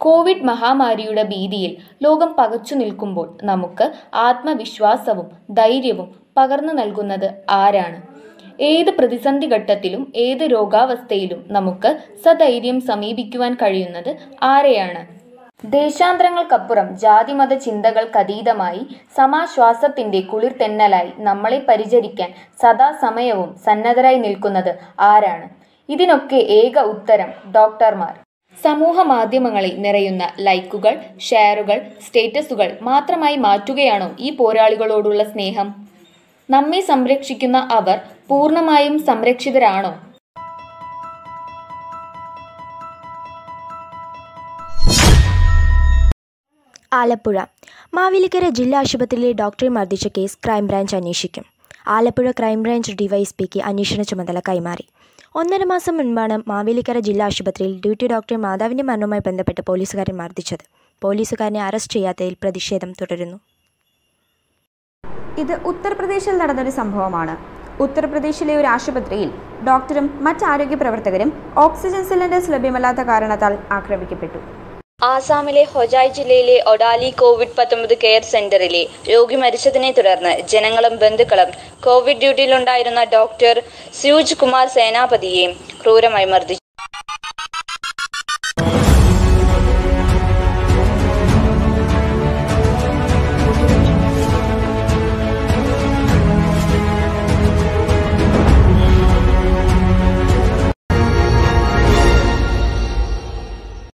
Covid മഹാമാരിയുടെ ഭീതിയിൽ ലോകം പകച്ചു നിൽക്കുമ്പോൾ നമുക്ക് ആത്മവിശ്വാസവും ധൈര്യവും പകർന്നു നൽകുന്നത് ആരാണ് ഏത് പ്രതിസന്ധി ഘട്ടത്തിലും ഏത് രോഗാവസ്ഥയിലും നമുക്ക് സധൈര്യം സമീപിക്കുവാൻ കഴിയുന്നത് ആരെയാണ് ദേശാന്തരങ്ങൾക്കപ്പുറം ജാതിമത ചിന്തകൾക്കതീതമായി സമാശ്വാസത്തിന്റെ കുളിർതെന്നലായി നമ്മളെ പരിചരിക്കാൻ സദാസമയവും സന്നദ്ധരായി നിൽക്കുന്നത് ആരാണ് ഇതിനൊക്കെ ഏക ഉത്തരം ഡോക്ടർമാർ സമൂഹ മാധ്യമങ്ങളിൽ നിറയുന്ന ലൈക്കുകൾ ഷെയറുകൾ സ്റ്റേറ്റസുകൾ മാത്രമായി മാറ്റുകയാണോ ഈ പോരാളികളോടുള്ള സ്നേഹം നമ്മെ സംരക്ഷിക്കുന്ന അവർ പൂർണ്ണമായും സംരക്ഷിതരാണോ ആലപ്പുഴ മാവേലിക്കര ജില്ലാ ആശുപത്രിയിലെ ഡോക്ടറെ മർദ്ദിച്ച കേസ് ക്രൈംബ്രാഞ്ച് അന്വേഷിക്കും ആലപ്പുഴ ക്രൈംബ്രാഞ്ച് ഡിവൈഎസ്പിക്ക് അന്വേഷണ ചുമതല കൈമാറി ഒന്നര മാസം മുൻപാണ് മാവേലിക്കര ജില്ലാ ആശുപത്രിയിൽ ഡ്യൂട്ടി ഡോക്ടർ മാതാവിൻ്റെ മരണവുമായി ബന്ധപ്പെട്ട് പോലീസുകാരൻ മർദ്ദിച്ചത് പോലീസുകാരനെ അറസ്റ്റ് ചെയ്യാത്തതിൽ പ്രതിഷേധം തുടരുന്നു ഇത് ഉത്തർപ്രദേശിൽ നടന്നൊരു സംഭവമാണ് ഉത്തർപ്രദേശിലെ ഒരു ആശുപത്രിയിൽ ഡോക്ടറും മറ്റ് ആരോഗ്യ പ്രവർത്തകരും ഓക്സിജൻ സിലിണ്ടേഴ്സ് ലഭ്യമല്ലാത്ത കാരണത്താൽ ആക്രമിക്കപ്പെട്ടു ആസാമിലെ ഹൊജായ് ജില്ലയിലെ ഒഡാലി കോവിഡ് പത്തൊമ്പത് കെയർ സെന്ററിലെ രോഗി മരിച്ചതിനെ തുടർന്ന് ജനങ്ങളും ബന്ധുക്കളും കോവിഡ് ഡ്യൂട്ടിയിലുണ്ടായിരുന്ന ഡോക്ടർ സ്യൂജ് കുമാർ സേനാപതിയെ ക്രൂരമായി മർദ്ദിച്ചു